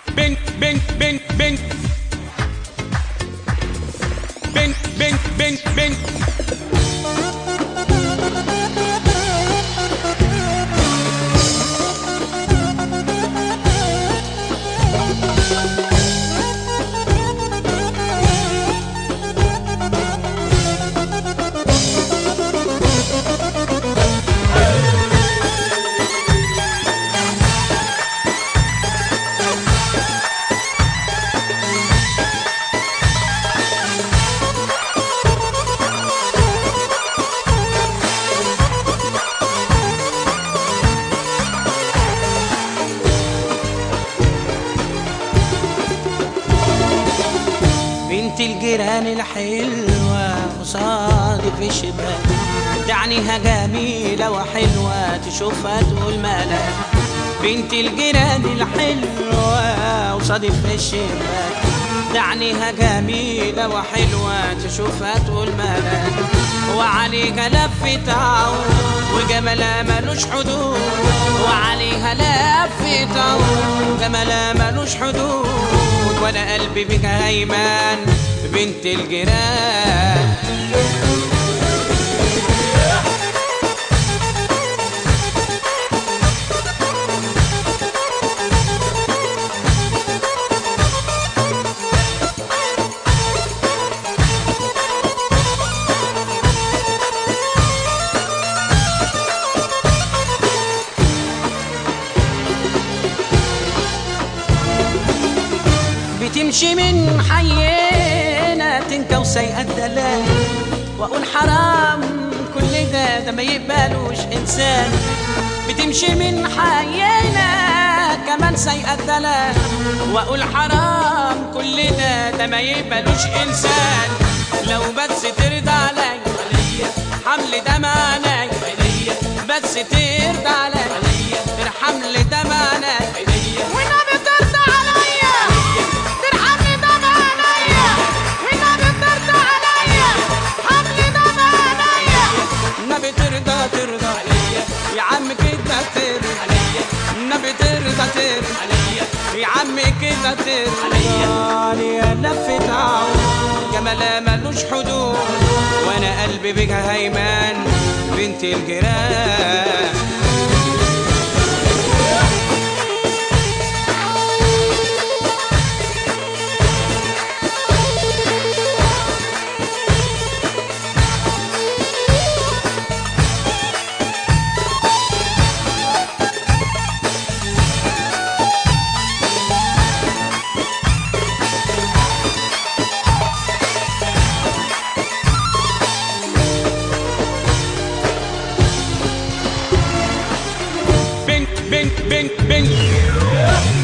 bing, bing, bing, bing. Bing, bing, bing, bing. بنت الجيران الحلوة قصادي في الشباك دعنيها جميلة وحلوة تشوفها تقول مالك بنت الجيران الحلوة قصادي في الشباك دعنيها جميلة وحلوة تشوفها تقول مالك وعليها لفة عون وجمالها ملوش حدود وعليها لفة عون وجمالها ملوش حدود وانا قلبي بك هيمان بنت الجيران بتمشي من حينا تنكى وسيئة الدلال واقول حرام كل ده ده ما يقبلوش انسان بتمشي من حينا كمان سيئة الدلال واقول حرام كل ده ده ما يقبلوش انسان لو بس ترضى عليا حمل ده معناي بس ترضى عليا ترحم لي ده معناي والنبي ترضى عليا ترحمني ده معنايا والنبي ترضى عليا حملي ده معنايا النبي ترضى ترضى عليا يا عم كده ترضى عليا النبي ترضى ترضى عليا يا عم كده ترضى عليا يا لفة عون جمالها ملوش حدود وانا قلبي بيها هيمان بنت الجيران Bing, bing, bing, bing.